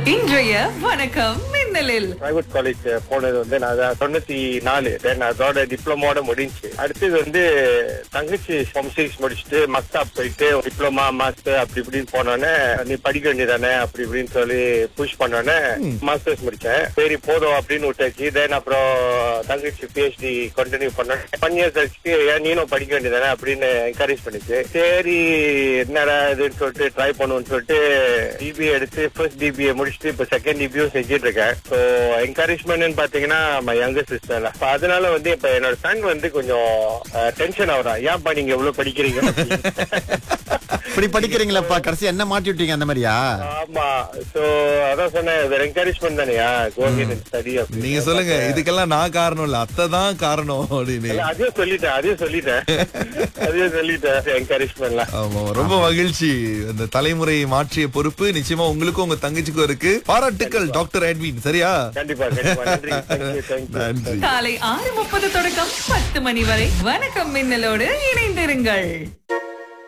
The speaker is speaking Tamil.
இன்றைய வணக்கம் மின்னலில் பிரைவேட் காலேஜ் போனது வந்து நான் அதான் தொண்ணூத்தி நாலு தென் அதோட டிப்ளமோட முடிஞ்சு அடுத்தது வந்து தங்கச்சி ஃபார்ம் சிக்ஸ் முடிச்சுட்டு மக்தாப் போயிட்டு டிப்ளமா மாஸ்டர் அப்படி இப்படின்னு போனோடனே நீ படிக்க வேண்டியதானே அப்படி இப்படின்னு சொல்லி புஷ் பண்ணோடனே மாஸ்டர்ஸ் முடிச்சேன் சரி போதும் அப்படின்னு விட்டாச்சு தென் அப்புறம் தங்கச்சி பிஹெச்டி கண்டினியூ பண்ணேன் ஒன் இயர்ஸ் கழிச்சுட்டு ஏன் நீனும் படிக்க வேண்டியதானே அப்படின்னு என்கரேஜ் பண்ணிச்சு சரி என்னடா இதுன்னு சொல்லிட்டு ட்ரை பண்ணுவோம்னு சொல்லிட்டு டிபிஏ எடுத்து ஃபர்ஸ்ட் டிபிஏ முடிச்சுட்டு இப்ப செகண்ட் டிபியும் செஞ்சுட்டு இருக்கேன் ஸோ என்கரேஜ்மெண்ட்னு பாத்தீங்கன்னா மை யங்கர் சிஸ்டர் அப்ப அதனால வந்து இப்ப என்னோட சன் வந்து கொஞ்சம் டென்ஷன் ஆகுறான் ஏன்ப்பா நீங்க எவ்வளவு படிக்கிறீங்க இப்படி படிக்கிறீங்களாப்பா கடைசி என்ன மாட்டி விட்டீங்க அந்த மாதிரியா ஆமா சோ அதான் சொன்னேன் என்கரேஜ்மெண்ட் தானேயா கோவிட் ஸ்டடி நீங்க சொல்லுங்க இதுக்கெல்லாம் நான் காரணம் இல்ல அத்தை தான் காரணம் அப்படின்னு இல்ல, அதையும் சொல்லிட்டேன் அதையும் சொல்லிட்டேன் அதையும் சொல்லிட்டேன் என்கரேஜ்மெண்ட்லாம் ஆமா ரொம்ப மகிழ்ச்சி அந்த தலைமுறையை மாற்றிய பொறுப்பு நிச்சயமா உங்களுக்கும் உங்க தங்கச்சிக்கும் இருக்கு பாராட்டுக்கள் டாக்டர் எட்வின் சரியா கண்டிப்பா கண்டிப்பா நன்றி தேங்க்யூ தேங்க்யூ நன்றி காலை ஆறு முப்பது தொடக்கம் பத்து மணி வரை வணக்கம் மின்னலோடு இணைந்திருங்கள்